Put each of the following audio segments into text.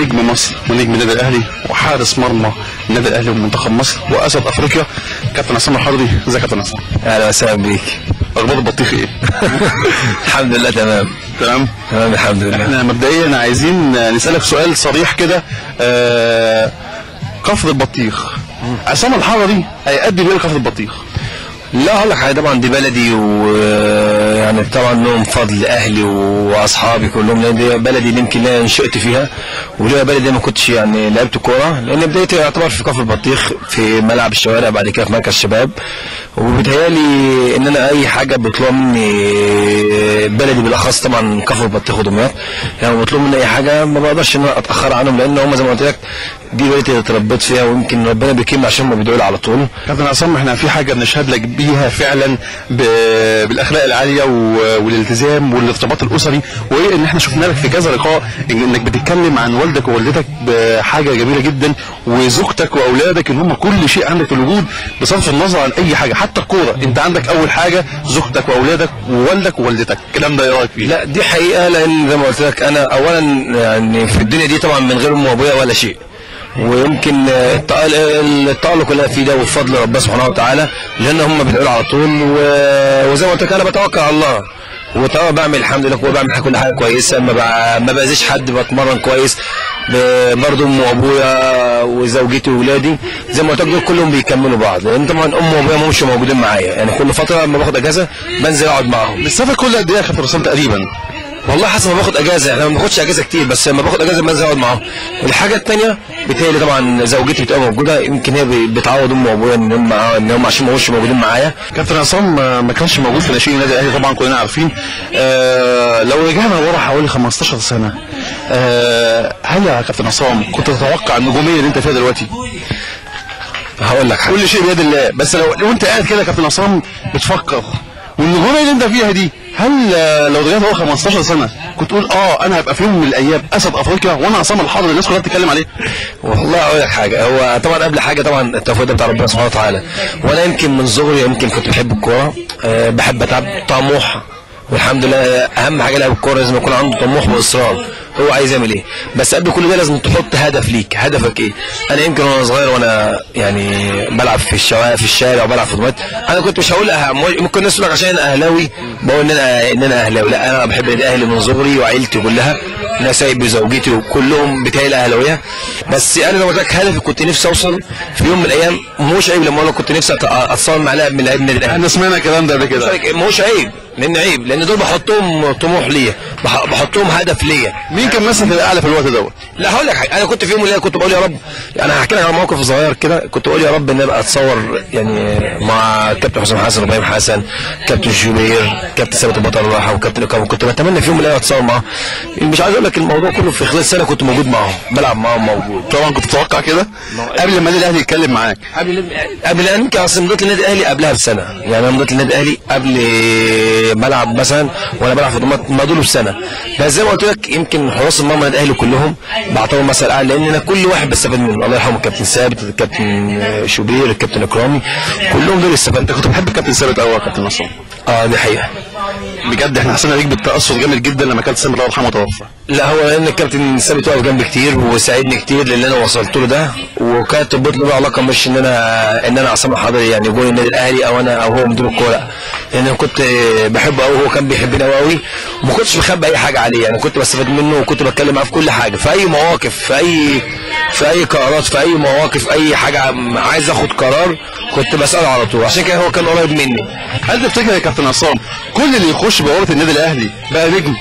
نجم مصر ونجم النادي الاهلي وحارس مرمى النادي الاهلي ومنتخب مصر واسد افريقيا كابتن عصام الحضري ازيك يا كابتن عصام اهلا وسهلا بيك اخبار البطيخ ايه الحمد لله تمام تمام تمام الحمد لله احنا مبدئيا عايزين نسالك سؤال صريح كده آه كفر البطيخ عصام الحضري هيأدي بيه كفر البطيخ لا هقول لك حاجه طبعا دي بلدي ويعني طبعا لهم فضل اهلي واصحابي كلهم لان دي بلدي اللي يمكن انا نشأت فيها ولولا بلدي ما كنتش يعني لعبت كوره لان بدايتي يعتبر في كفر البطيخ في ملعب الشوارع بعد كده في مركز شباب وبيتهيألي ان انا اي حاجه بيطلبوا مني بلدي بالاخص طبعا كفر البطيخ ودمياط يعني بيطلبوا مني اي حاجه ما بقدرش ان انا اتاخر عنهم لان هم زي ما قلت لك دي بلدي اللي اتربيت فيها ويمكن ربنا بيكرمني عشان هم بيدعوا لي على طول كابتن عصام احنا في حاجه بنشهد لك بيها فعلا ب- بالاخلاق العاليه و- والالتزام والارتباط الاسري وايه ان احنا شفنا لك في كذا لقاء إن- انك بتتكلم عن والدك ووالدتك بحاجه جميله جدا وزوجتك واولادك ان هم كل شيء عندك في الوجود بصرف النظر عن اي حاجه حتى الكوره انت عندك اول حاجه زوجتك واولادك ووالدك ووالدتك الكلام ده ايه رايك فيه؟ لا دي حقيقه لان زي ما قلت لك انا اولا يعني في الدنيا دي طبعا من غير ام وابويا ولا شيء ويمكن التأل- التألق اللي أنا فيه ده وبفضل ربنا سبحانه وتعالى لان هم بيدعوا لي على طول و- وزي ما قلت لك انا بتوكل على الله وطبعا بعمل الحمد لله بعمل كل حاجه كويسه ما بع- ما باذيش حد بتمرن كويس ب- برضه ام وابويا وزوجتي واولادي زي ما قلت لك دول كلهم بيكملوا بعض لان طبعا ام وابويا ما همش موجودين معايا يعني كل فتره لما باخد اجازه بنزل اقعد معاهم بتسافر كل قد ايه يا كابتن عصام تقريبا؟ والله حسب ما باخد اجازه احنا ما باخدش اجازه كتير بس لما باخد اجازه بنزل اقعد معاهم الحاجه الثانيه بتهيألي طبعا زوجتي بتبقى موجوده يمكن هي ب- بتعوض ام وابويا ان هم ان هم عشان ما همش موجودين معايا كابتن عصام ما- ما كانش موجود في ناشئين النادي الاهلي طبعا كلنا عارفين آه لو رجعنا ورا حوالي 15 سنه آه هل يا كابتن عصام كنت تتوقع النجوميه اللي انت فيها دلوقتي؟ هقول لك حاجه كل شيء بيد الله بس لو لو انت قاعد كده يا كابتن عصام بتفكر والنجوميه اللي انت فيها دي هل آه، لو رجعت ورا 15 سنه كنت تقول اه انا هبقى في يوم من الايام اسد افريقيا وانا عصام الحاضر الناس كلها بتتكلم عليه والله اقول لك حاجه هو طبعا قبل حاجه طبعا التوفيق ده بتاع ربنا سبحانه وتعالى وانا يمكن من صغري يمكن كنت بحب الكوره أه بحب اتعب طموح والحمد لله اهم حاجه لاعب الكوره لازم يكون عنده طموح واصرار هو عايز يعمل ايه بس قبل كل ده لازم تحط هدف ليك هدفك ايه انا يمكن وانا صغير وانا يعني بلعب في الشوارع في الشارع وبلعب في دمياط انا كنت مش هقول أه ممكن الناس تقول لك عشان انا اهلاوي بقول ان انا ان انا اهلاوي لا انا بحب النادي الاهلي من صغري وعيلتي كلها انا سايب بزوجتي وكلهم بتهيألي اهلاويه بس انا لو قلت لك هدفي كنت نفسي اوصل في يوم من الايام مش عيب لما اقول لك كنت نفسي أت- اتصور مع لاعب من لاعبي النادي الاهلي احنا سمعنا الكلام ده قبل كده مش عيب لان عيب لان دول بحطهم طموح ليا بح- بحطهم هدف ليا مين كان مثلا الاعلى في الوقت دوت؟ لا هقول لك حاجه انا كنت في يوم من الايام كنت بقول يا رب يعني هحكي لك على موقف صغير كده كنت بقول يا رب ان ابقى اتصور يعني مع كابتن حسام حسن وابراهيم حسن كابتن شوبير كابتن ثابت البطل الراحه وكابتن اكرم كنت بتمنى في يوم من الايام اتصور معاهم مش عايز اقول لك الموضوع كله في خلال سنه كنت موجود معاهم بلعب معاهم موجود طبعا كنت تتوقع كده قبل ما النادي الاهلي يتكلم معاك قبل قبل ان يمكن اصل مضيت للنادي الاهلي قبلها بسنه يعني انا مضيت للنادي الاهلي قبل ما العب مثلا وانا بلعب في دمياط مضوا له بسنه بس زي ما قلت لك يمكن حراس المرمى النادي الاهلي كلهم بعتبرهم مثل اعلى لان انا كل واحد بستفاد منه الله يرحمه الكابتن ثابت الكابتن شوبير الكابتن اكرامي كلهم دول استفدت كنت بحب الكابتن ثابت قوي يا كابتن عصام اه دي حقيقه بجد احنا حسينا بيك بالتاثر جامد جدا لما كابتن ثابت الله يرحمه توفى لا هو لان الكابتن ثابت واقف جنبي كتير وساعدني كتير للي انا وصلت له ده وكانت تربط له علاقه مش ان انا ان انا عصام الحضري يعني جوه النادي الاهلي او انا او هو مدير الكوره لان انا كنت بحبه قوي وهو كان بيحبني قوي قوي وما كنتش بخبي اي حاجه عليه يعني كنت بستفاد منه وكنت بتكلم معاه في كل حاجه في اي مواقف في اي في اي قرارات في اي مواقف اي حاجه عم- عايز اخد قرار كنت بساله على طول عشان كده هو كان قريب مني هل تفتكر يا كابتن عصام كل اللي يخش بورقه النادي الاهلي بقى نجم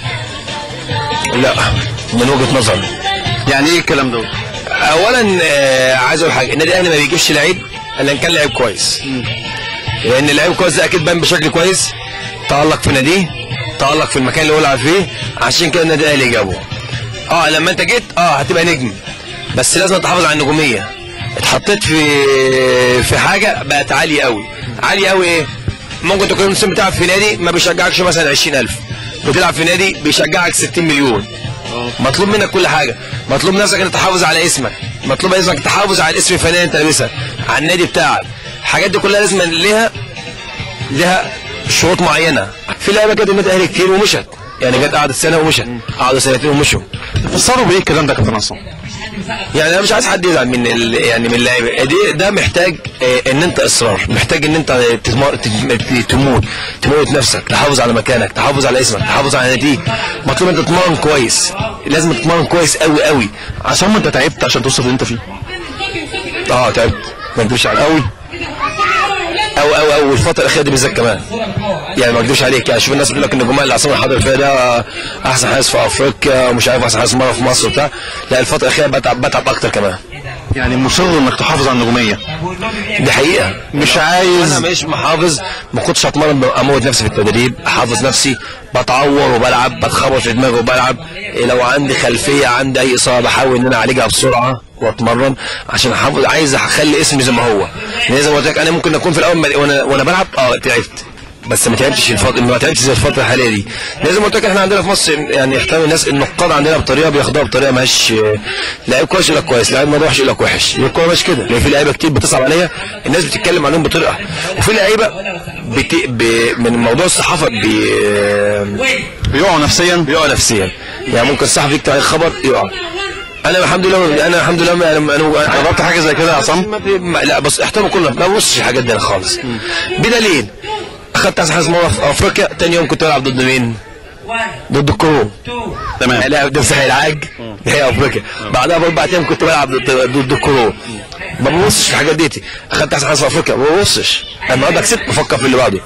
لا من وجهه نظري يعني ايه الكلام ده اولا آه، عايز اقول حاجه النادي الاهلي ما بيجيبش لعيب الا ان كان لعيب كويس لان اللعيب كويس ده اكيد بان بشكل كويس تالق في ناديه تالق في المكان اللي هو لعب فيه عشان كده النادي الاهلي جابه اه لما انت جيت اه هتبقى نجم بس لازم تحافظ على النجوميه اتحطيت في في حاجه بقت عاليه قوي عاليه قوي ايه ممكن تكون الموسم بتاعك في نادي ما بيشجعكش مثلا 20000 بتلعب في نادي بيشجعك 60 مليون مطلوب منك كل حاجه مطلوب نفسك انك تحافظ على اسمك مطلوب اسمك تحافظ على الاسم الفني اللي انت لابسها على النادي بتاعك الحاجات دي كلها لازم ليها ليها شروط معينه في لعيبه جت النادي الاهلي كتير ومشت يعني جت قعدت سنه ومشت قعدوا سنتين ومشوا تفسروا بايه الكلام ده يا كابتن عصام يعني انا مش عايز حد يزعل من ال... يعني من اللعيبه دي ده محتاج آه، ان انت اصرار محتاج ان انت تتمر... تت- تموت تموت نفسك تحافظ على مكانك تحافظ على اسمك تحافظ على ناديك مطلوب انت تتمرن كويس لازم تتمرن كويس قوي قوي عصام انت تعبت عشان توصل اللي انت فيه اه تعبت ما اكذبش عليك قوي او او او الفتره الاخيره دي بالذات كمان يعني ما اكذبش عليك يعني شوف الناس بتقول لك ان جمال العاصمه الحضري فيها ده احسن حارس في افريقيا ومش عارف احسن حارس مره في مصر وبتاع لا الفتره الاخيره بتعب بتعب اكتر كمان يعني مصر انك تحافظ على النجوميه دي حقيقه مش انا عايز مش محافظ ما كنتش هتمرن اموت نفسي في التدريب احافظ نفسي بتعور وبلعب بتخبط في دماغي وبلعب إيه لو عندي خلفيه عندي اي اصابه بحاول ان انا اعالجها بسرعه واتمرن عشان احافظ عايز اخلي اسمي زي ما هو لان زي ما قلت لك انا ممكن اكون في الاول ما- وانا وانا بلعب اه تعبت بس ما تعبتش الفتره ما تعبتش زي الفتره الحاليه دي لازم قلت لك احنا عندنا في مصر يعني يحترم الناس النقاد عندنا بطريقه بياخدوها بطريقه مش لعيب كويس يقول لك كويس لعيب ما وحش يقول لك وحش هي الكوره مش كده لان في لعيبه كتير بتصعب عليا الناس بتتكلم عنهم بطريقه وفي لعيبه بت... ب... من موضوع الصحافه بي... بيقعوا نفسيا بيقع نفسيا يعني ممكن الصحفي يكتب عليه خبر يقع انا الحمد لله انا الحمد لله انا انا جربت حاجه زي كده يا عصام ما بي- ما- لا بص احترموا كلنا ما ببصش الحاجات دي أنا خالص بدليل اخدت احسن حارس مره في افريقيا تاني يوم كنت بلعب ضد مين؟ ضد الكرو تمام لا ضد ساحل العاج هي افريقيا بعدها باربع ايام كنت بلعب ضد ضد الكرو ما ببصش في الحاجات ديتي اخدت احسن حارس في افريقيا ما ببصش النهارده كسبت بفكر في اللي بعده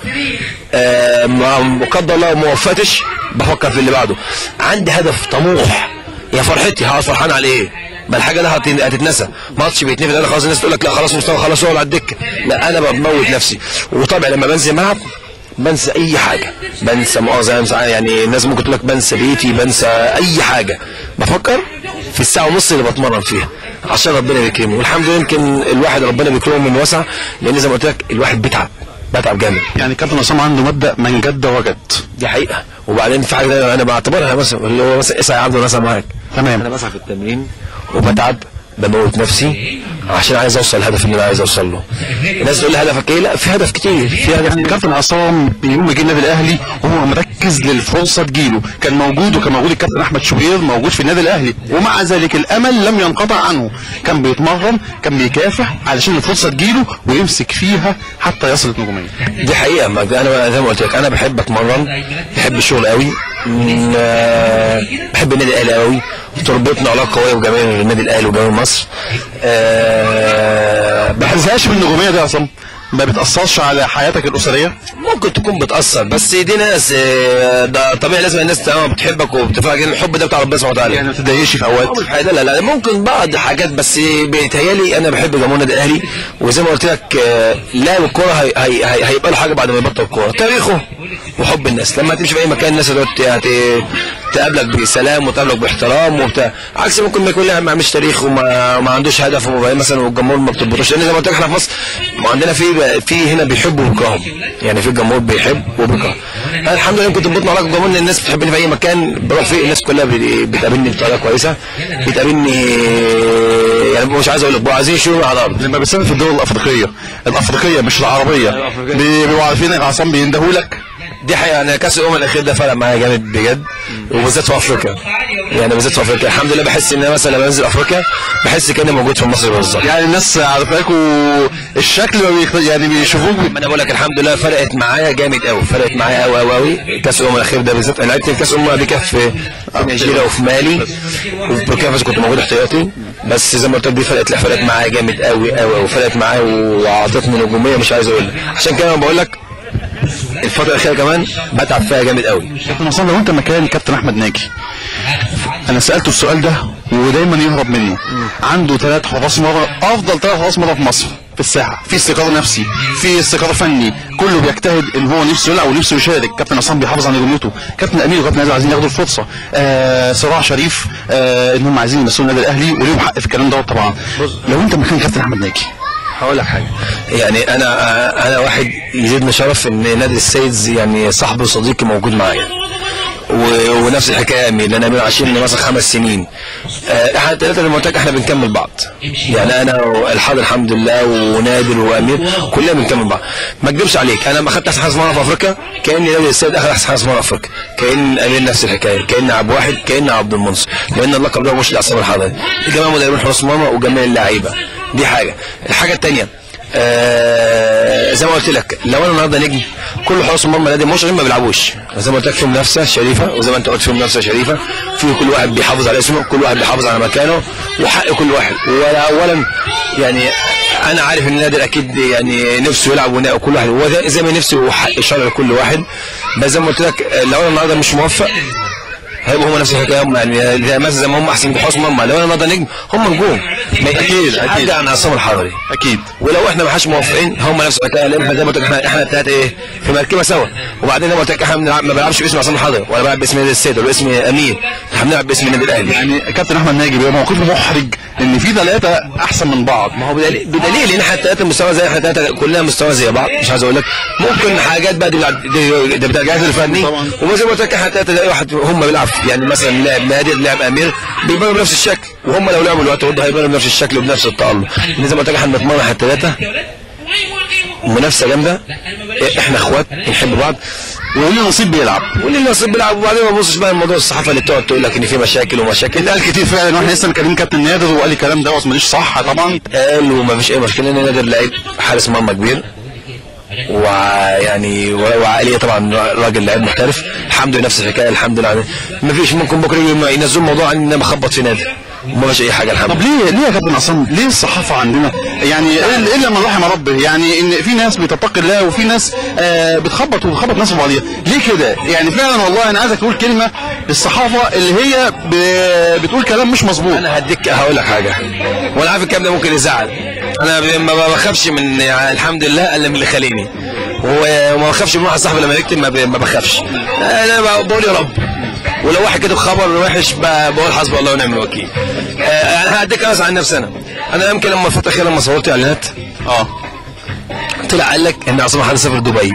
آه ما قدر الله ما وفقتش بفكر في اللي بعده عندي هدف طموح يا فرحتي هقعد فرحان على ايه ما الحاجه دي هت- هتتنسى ماتش بيتنفذ انا خلاص الناس تقول لك لا خلاص مستوى خلاص هو على الدكه لا انا بموت نفسي وطبعا لما بنزل الملعب بنسى اي حاجه بنسى مؤاخذه بنسى يعني الناس ممكن تقول لك بنسى بيتي بنسى اي حاجه بفكر في الساعه ونص اللي بتمرن فيها عشان ربنا بيكرمني والحمد لله يمكن الواحد ربنا بيكرمه من وسع لان زي ما قلت لك الواحد بيتعب بتعب جامد يعني كابتن عصام عنده مبدا من جد وجد دي حقيقه وبعدين في حاجه تانية انا بعتبرها مثلا اللي هو مثلا اسعى يا عبد مثلا معاك تمام. انا بسعى في التمرين وبتعب بموت نفسي عشان عايز اوصل الهدف اللي انا عايز اوصل له الناس تقول لي هدفك ايه لا في هدف كتير في هدف يعني كابتن عصام يوم ما جه النادي الاهلي وهو مركز للفرصه تجيله كان موجود وكان موجود الكابتن احمد شوبير موجود في النادي الاهلي ومع ذلك الامل لم ينقطع عنه كان بيتمرن كان بيكافح علشان الفرصه تجيله ويمسك فيها حتى يصل النجوميه دي حقيقه ما انا زي ما قلت لك انا بحب اتمرن بحب الشغل قوي م- آه، بحب النادي الاهلي قوي تربطنا علاقه قويه بجماهير النادي الاهلي وجماهير مصر آه، ما بحب تزهقش من النجوميه دي يا عصام ما بتاثرش على حياتك الاسريه ممكن تكون بتأثر بس دي ناس آه، ده طبيعي لازم الناس تمام بتحبك وبتفرج لأن الحب ده بتاع ربنا سبحانه وتعالى يعني ما تتضايقش في اوقات أول حاجة لا لا ممكن بعض حاجات بس بيتهيألي انا بحب جمهور النادي الاهلي وزي ما قلت لك آه، لاعب الكوره هي هي هي هيبقى له حاجه بعد ما يبطل الكوره تاريخه وحب الناس لما تمشي في اي مكان الناس هتقعد هت- تقابلك بسلام وتقابلك باحترام وبتاع عكس ممكن ما يكون لاعب ما عملش تاريخ وما ما عندوش هدف وما- مثلا والجمهور ما بتربطوش لان زي ما قلت لك احنا في مصر ما عندنا في في هنا بيحبوا ويكرهوا يعني في الجمهور بيحب وبيكره انا الحمد لله كنت بطلع علاقه الجمهور ان الناس بتحبني في اي مكان بروح فيه الناس كلها بت- بتقابلني بطريقه كويسه بتقابلني يعني مش عايز اقول لك بقوا عايزين يشيلوني على الارض لما بتسافر في الدول الافريقيه الافريقيه مش العربيه بي- بيبقوا عارفين ان عصام بيندهولك دي حقيقة أنا كأس الأمم الأخير ده فرق معايا جامد بجد وبالذات في أفريقيا يعني بالذات في أفريقيا الحمد لله بحس إن أنا مثلا لما بنزل أفريقيا بحس كأني موجود في مصر بالظبط يعني الناس عارفاك والشكل ما بيخ... يعني بيشوفوك ما انا بقول لك الحمد لله فرقت معايا جامد قوي فرقت معايا قوي قوي قوي كاس الامم الاخير ده بالذات انا لعبت كاس الامم قبل كده في في نيجيريا وفي مالي وفي بوركينا فاسو كنت موجود احتياطي بس زي ما قلت لك دي فرقت لا فرقت معايا جامد قوي قوي وفرقت معايا وعطتني نجوميه مش عايز اقول لك عشان كده انا بقول لك الفتره الاخيره كمان بتعب فيها جامد قوي كابتن عصام لو انت مكان كابتن احمد ناجي انا سالته السؤال ده ودايما يهرب منه عنده ثلاث حراس مرة افضل ثلاث حراس مرة في مصر في الساحه في استقرار نفسي في استقرار فني كله بيجتهد ان هو نفسه يلعب ونفسه يشارك كابتن عصام بيحافظ على نجوميته كابتن امير وكابتن نادر عايزين ياخدوا الفرصه آه صراع شريف آه ان هم عايزين يمثلوا النادي الاهلي وليهم حق في الكلام دوت طبعا لو انت مكان كابتن احمد ناجي هقول لك حاجه يعني انا انا واحد يزيدني شرف ان نادي السيدز يعني صاحبي وصديقي موجود معايا و- ونفس الحكايه امير لان امير عايشين مثلا خمس سنين آه، احنا الثلاثه زي ما قلت لك احنا بنكمل بعض يعني انا والحاضر الحمد لله ونادر وامير كلنا بنكمل بعض ما اكذبش عليك انا لما اخدت احسن حارس مرمى في افريقيا كاني نادر السيد اخذ احسن حارس مرمى في افريقيا كان امير نفس الحكايه كان عبد واحد كان عبد المنصور لان اللقب ده مش لعصام الحضري جميع مدربين حراس المرمى وجميع اللعيبه دي حاجه الحاجه الثانيه آه زي ما قلت لك لو انا النهارده نجم كل حراس المرمى نادي مشرف ما بيلعبوش زي ما قلت لك في منافسه شريفه وزي ما انت قلت في منافسه شريفه في كل واحد بيحافظ على اسمه كل واحد بيحافظ على مكانه وحق كل واحد ولا اولا يعني انا عارف ان نادر اكيد يعني نفسه يلعب ونا- وكل واحد هو ده- زي ما نفسه حق شرع لكل واحد بس زي ما قلت لك لو انا النهارده مش موفق هيبقوا هم نفس الحكايه هم يعني زي مثلا زي ما هم احسن بحراس مرمى لو انا النهارده نجم هم نجوم ما يحكيش حاجه عن عصام الحضري اكيد ولو احنا ما حدش موافقين هم نفس الحكايه لان احنا زي ما قلت لك احنا احنا الثلاثه ايه في مركبه سوا وبعدين زي ما قلت لك احنا بنلعب- ما بنلعبش باسم عصام الحضري ولا بلعب باسم نادي السيد ولا باسم امير احنا بنلعب باسم النادي الاهلي يعني كابتن احمد ناجي بيبقى موقفه محرج ان في ثلاثه احسن من بعض ما هو بدليل بدليل ان احنا الثلاثه مستوى زي احنا الثلاثه كلنا مستوى زي بعض مش عايز اقول لك ممكن حاجات بقى دي بتاع- دي- ده بتاع الجهاز الفني طبعا. وزي ما قلت لك احنا الثلاثه زي واحد هم بيلعب يعني مثلا لاعب نادر لاعب امير بيبانوا بنفس الشكل وهم لو لعبوا الوقت برضه هيبانوا بنفس الشكل وبنفس التالق لان زي ما قلت لك احنا بنتمرن احنا الثلاثه منافسه جامده احنا اخوات بنحب بعض واللي نصيب بيلعب واللي النصيب بيلعب وبعدين ما تبصش بقى الموضوع الصحافه اللي بتقعد تقول لك ان في مشاكل ومشاكل قال كتير فعلا واحنا لسه مكلمين كابتن نادر وقال لي الكلام دوت ماليش صح طبعا قال وما فيش اي مشكله ان نادر لعيب حارس مرمى كبير ويعني وعقليه طبعا راجل لعيب محترف الحمد لله نفس الحكايه الحمد لله ما فيش ممكن بكره يجي ينزلوا موضوع ان انا بخبط في نادر وما فيش اي حاجه الحمد طب لله ليه ليه يا كابتن عصام ليه الصحافه عندنا يعني إلا- الا من رحم ربه يعني ان في ناس بتتقي الله وفي ناس آه بتخبط وبتخبط ناس في بعضيها ليه كده يعني فعلا والله انا عايزك تقول كلمه للصحافه اللي هي ب- بتقول كلام مش مظبوط انا هديك هقول لك حاجه وانا عارف الكلام ده ممكن يزعل انا ب- ما بخافش من يعني الحمد لله الا من اللي خليني و- وما بخافش من واحد صاحبي لما يكتب ما, ب- ما بخافش انا ب- بقول يا رب ولو واحد كتب خبر وحش ب- بقول حسبي الله ونعم الوكيل آه، انا هديك مثلا عن نفسي انا انا يمكن لما الفتره الاخيره لما صورت اعلانات اه طلع قال لك ان عصام الحضري سافر دبي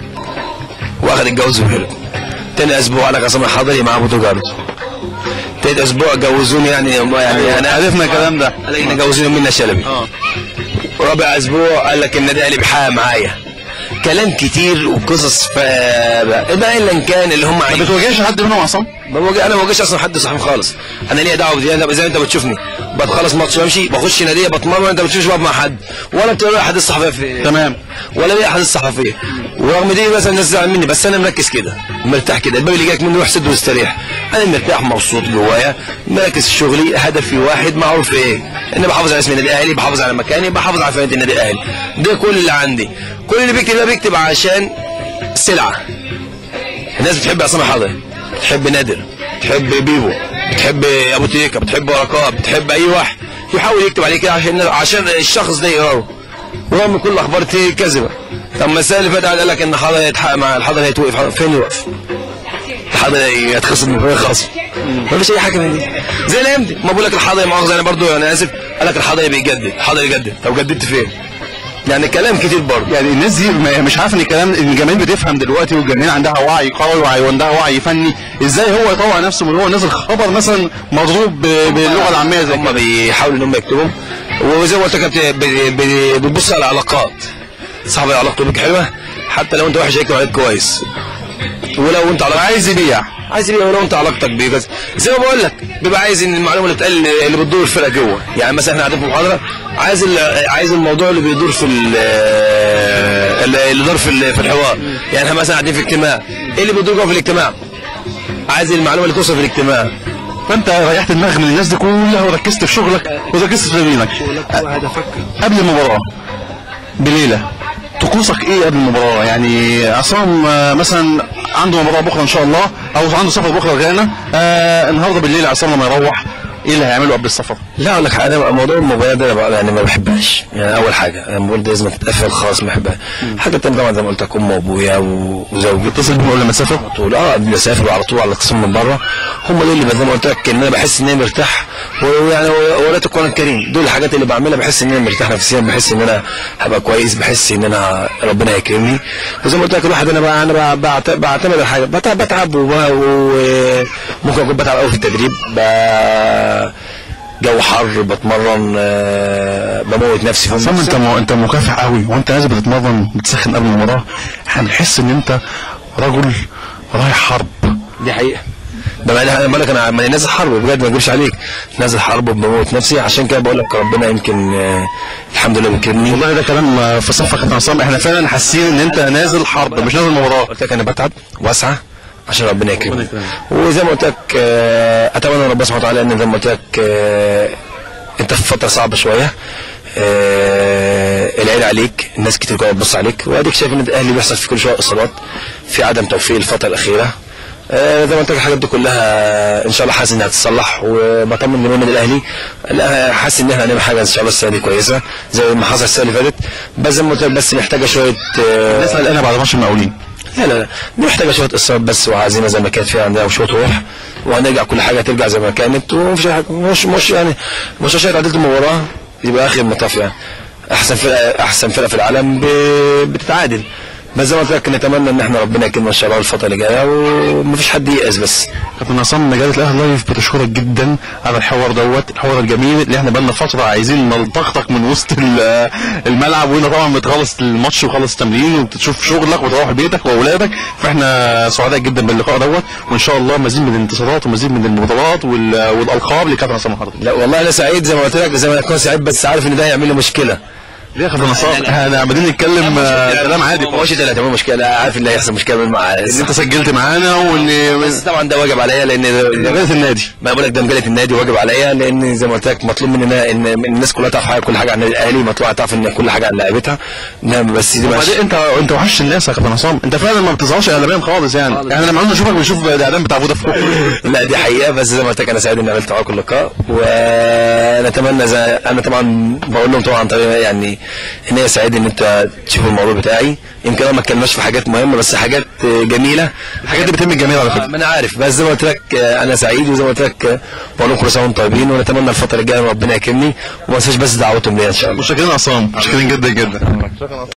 واخد الجواز وهرب تاني اسبوع قال لك عصام الحضري معاه بوتوجارد تالت اسبوع جوزوني يعني يعني انا عرفنا الكلام ده قال لك إن جوزوني منى شلبي اه ورابع اسبوع قال لك النادي الاهلي بيحقق معايا كلام كتير وقصص ف ما الا إن كان اللي هم ما عايزين بتواجهش حد منهم عصام ما بواجه انا ما بواجهش اصلا حد صاحبي خالص انا ليا دعوه بدي انا زي ما انت بتشوفني بتخلص ماتش وامشي بخش ناديه بتمرن انت بتشوفش بقى مع حد ولا بتقول لي احاديث صحفيه في تمام ولا ليا احاديث صحفيه ورغم دي مثلا الناس تزعل مني بس انا مركز كده مرتاح كده الباب اللي جاك منه روح سد واستريح انا مرتاح مبسوط جوايا مركز في شغلي هدفي واحد معروف ايه اني بحافظ على اسم النادي الاهلي بحافظ على مكاني بحافظ على فرقه النادي الاهلي ده كل اللي عندي كل اللي بيكتب ده بيكتب عشان سلعه الناس بتحب عصام الحضري بتحب نادر بتحب بيبو بتحب ابو تريكه بتحب بركات بتحب اي واحد يحاول يكتب عليه كده عشان عشان الشخص ده يقراه ورغم كل الاخبار دي كذبه طب ما السنه اللي فاتت قال لك ان الحضري هيتحقق مع الحضري هيتوقف فين يوقف؟ الحضري هيتخصم من فريق خاص ما فيش اي حاجه من دي زي الايام دي ما بقول لك الحضري مؤاخذه انا برضو انا اسف قال لك الحضري بيجدد الحضري يجدد طب جددت فين؟ يعني كلام كتير برضه يعني الناس دي ما- مش عارف ان الكلام ان الجماهير بتفهم دلوقتي والجماهير عندها وعي قوي وعي وعندها وعي فني ازاي هو يطوع نفسه من هو نازل خبر مثلا مضروب ب- باللغه العاميه زي هم كده بيحاولوا ان هم يكتبوا وزي ما قلت لك بت- ب- ب- بتبص على العلاقات صاحب علاقته بيك حلوه حتى لو انت وحش هيكتب عليك كويس ولو انت علاقتك عايز يبيع عايز يبقى ولو انت علاقتك بيه بس زي ما بقول لك بيبقى عايز ان المعلومه اللي بتقال اللي بتدور الفرقه جوه يعني مثلا احنا قاعدين في محاضره عايز ال- عايز الموضوع اللي بيدور في ال- اللي اللي دور في ال- في الحوار يعني احنا مثلا قاعدين في اجتماع ايه اللي بيدور جوه في الاجتماع عايز المعلومه اللي توصل في الاجتماع فانت ريحت دماغ من الناس دي كلها وركزت في شغلك وركزت في تمرينك قبل المباراه بليله طقوسك ايه قبل المباراه يعني عصام آه، مثلا عنده مباراه بكره ان شاء الله او عنده سفر بكره غانا آه النهارده بالليل عصام لما يروح ايه اللي هيعمله قبل السفر لا اقول لك حاجه أنا موضوع الموبايلات ده أنا بقى- يعني ما بحبهاش يعني اول حاجه انا الموبايل ده لازم تتقفل خلاص ما بحبها حاجه تانية طبعا زي ما قلت لك ام وابويا و- وزوجتي اتصل بيهم قبل ما تسافر على طول اه قبل ما اسافر على طول على الاتصال من بره هم دول اللي زي ما قلت لك ان انا بحس ان انا مرتاح ويعني ولاد القران الكريم دول الحاجات اللي بعملها بحس ان انا مرتاح نفسيا بحس ان انا هبقى كويس بحس ان انا ربنا هيكرمني وزي ما قلت لك الواحد انا بقى انا بقى بعت- بعتمد على حاجه بتعب, بتعب وب- وممكن اكون بتعب قوي في التدريب ب- جو حر بتمرن آه، بموت نفسي في عصام انت م... انت مكافح قوي وانت نازل بتتمرن بتسخن قبل المباراه هنحس ان انت رجل رايح حرب دي حقيقة ده انا بقول لك انا ما نازل حرب بجد ما اكذبش عليك نازل حرب بموت نفسي عشان كده بقول لك ربنا يمكن آه، الحمد لله بيكرمني والله ده كلام آه، في صفك يا عصام احنا فعلا حاسين ان انت نازل حرب مش نازل مباراه قلت لك انا بتعب واسعى عشان ربنا يكرمني وزي ما قلت لك آه، اتمنى ربنا سبحانه وتعالى ان زي ما قلت لك آه، انت في فتره صعبه شويه آه، العيل عليك الناس كتير كانت بتبص عليك واديك شايف ان الاهلي بيحصل في كل شويه اصابات في عدم توفيق الفتره الاخيره آه، زي ما قلت لك الحاجات دي كلها ان شاء الله حاسس انها هتتصلح وبطمن جمهور النادي الاهلي لا، حاسس ان احنا هنعمل حاجه ان شاء الله السنه دي كويسه زي ما حصل السنه اللي فاتت بس زي ما قلت لك بس محتاجه شويه آه، نسال انا بعد ماتش المقاولين لا لا لا دي محتاجه شويه اصرار بس وعزيمه زي ما كانت فيها عندنا وشويه روح وهنرجع كل حاجه ترجع زي ما كانت ومفيش أي حاجه مش مش يعني مش عشان تعديل المباراه يبقى اخر المطاف يعني احسن فرقه احسن فرقه في العالم ب- بتتعادل بس زي ما قلت لك نتمنى ان احنا ربنا يكرمنا ان شاء الله الفتره اللي جايه ومفيش حد ييأس بس كابتن عصام مجله الاهلي لايف بتشكرك جدا على الحوار دوت الحوار الجميل اللي احنا بقالنا فتره عايزين نلتقطك من وسط ال- الملعب وانت طبعا بتخلص الماتش وخلص تمرين وبتشوف شغلك وتروح بيتك واولادك فاحنا سعداء جدا باللقاء دوت وان شاء الله مزيد من الانتصارات ومزيد من البطولات وال- والالقاب لكابتن عصام حضرتك لا والله انا سعيد زي ما قلت لك زي ما اكون سعيد بس عارف ان ده هيعمل لي مشكله ليه يا كابتن عصام احنا عمالين نتكلم آه، كلام عادي ما هوش ده هتعمل مشكله عارف ان هيحصل مشكله مع ان انت سجلت معانا وان بس طبعا ده واجب عليا لان مجله النادي ما بقول لك ده مجله النادي واجب عليا لان زي ما قلت لك مطلوب مننا ان إن الناس كلها تعرف حاجه كل حاجه عن النادي الاهلي مطلوب تعرف ان كل حاجه عن لعيبتها انما بس دي مش وبعدين انت انت وحش الناس يا كابتن عصام انت فعلا ما بتظهرش اعلاميا خالص يعني احنا لما قلنا نشوفك بنشوف الاعلام بتاع فودافون لا دي حقيقه بس زي ما قلت لك انا سعيد اني عملت معاكم اللقاء ونتمنى زي انا طبعا بقول لهم طبعا عن طريق يعني ان هي سعيد ان انت تشوفوا الموضوع بتاعي يمكن انا ما اتكلمناش في حاجات مهمه بس حاجات جميله الحاجات دي بتهم الجميع على آه، فكره ما انا عارف بس زي ما قلت لك آه، انا سعيد وزي ما قلت لك آه، بقول لهم كل سنه وانتم طيبين ونتمنى الفتره الجايه ربنا يكرمني وما انساش بس دعوتهم ليا ان شاء الله متشكرين يا عصام متشكرين جدا جدا